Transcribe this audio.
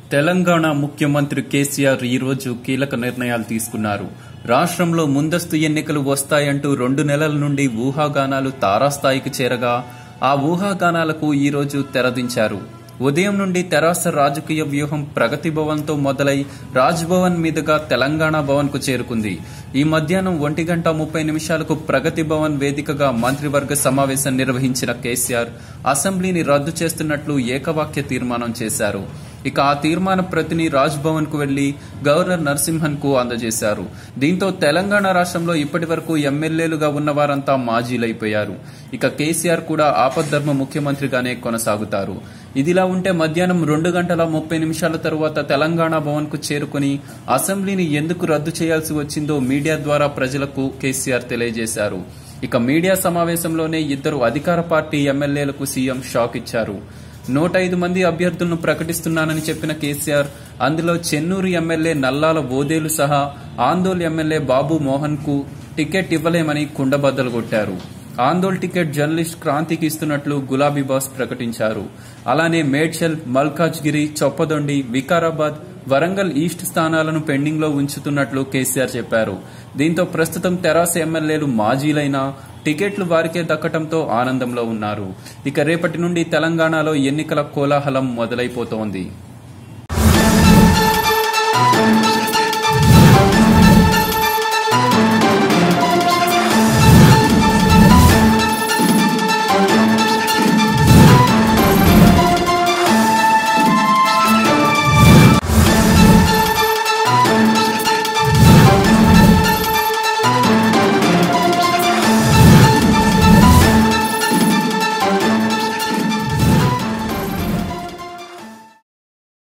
తెలంగాణ ముఖ్యమంత్రి కేసీఆర్ ఈ రోజు కీలక నిర్ణయాలు తీసుకున్నారు రాష్ట్రంలో ముందస్తు ఎన్నికలు వస్తాయంటూ రెండు నెలల నుండి ఊహాగానాలు తారాస్థాయికి చేరగా ఆ ఊహాగానాలకు ఈ రోజు తెరదించారు ఉదయం నుండి తెరాస రాజకీయ వ్యూహం ప్రగతి భవన్ తో మొదలై రాజ్ భవన్ మీదుగా తెలంగాణ భవన్ కు చేరుకుంది ఈ మధ్యాహ్నం ఒంటి గంట ముప్పై నిమిషాలకు ప్రగతి భవన్ వేదికగా మంత్రివర్గ సమావేశం నిర్వహించిన కేసీఆర్ అసెంబ్లీని రద్దు చేస్తున్నట్లు ఏకవాక్య తీర్మానం చేశారు ఇక ఆ తీర్మాన ప్రతిని రాజ్ భవన్ కు వెళ్లి గవర్నర్ నరసింహన్ కు అందజేశారు దీంతో తెలంగాణ రాష్ట్రంలో ఇప్పటి వరకు ఎమ్మెల్యేలుగా ఉన్న వారంతా మాజీలైపోయారు ఇక కేసీఆర్ కూడా ఆపద్ధర్మ ముఖ్యమంత్రిగానే కొనసాగుతారు ఇదిలా ఉంటే మధ్యాహ్నం రెండు గంటల ముప్పై నిమిషాల తరువాత తెలంగాణ భవన్ కు చేరుకుని అసెంబ్లీని ఎందుకు రద్దు చేయాల్సి వచ్చిందో మీడియా ద్వారా ప్రజలకు కేసీఆర్ తెలియజేశారు ఇక మీడియా సమావేశంలోనే ఇద్దరు అధికార పార్టీ ఎమ్మెల్యేలకు సీఎం షాక్ ఇచ్చారు నూట ఐదు మంది అభ్యర్థులను ప్రకటిస్తున్నానని చెప్పిన కేసీఆర్ అందులో చెన్నూరు ఎమ్మెల్యే నల్లాల ఓదేలు సహా ఆందోళ్ ఎమ్మెల్యే బాబు మోహన్ కు టికెట్ ఇవ్వలేమని కుండబద్దలు కొట్టారు ఆందోళ్ టికెట్ జర్నలిస్ట్ క్రాంతికి ఇస్తున్నట్లు గులాబీ బాస్ ప్రకటించారు అలానే మేడ్చల్ మల్కాజ్గిరి చొప్పదొండి వికారాబాద్ వరంగల్ ఈస్ట్ స్థానాలను పెండింగ్ లో ఉంచుతున్నట్లు కేసీఆర్ చెప్పారు దీంతో ప్రస్తుతం తెరాస ఎమ్మెల్యేలు మాజీలైన టికెట్లు వారికే దక్కటంతో ఆనందంలో ఉన్నారు ఇక రేపటి నుండి తెలంగాణలో ఎన్నికల కోలాహలం మొదలైపోతోంది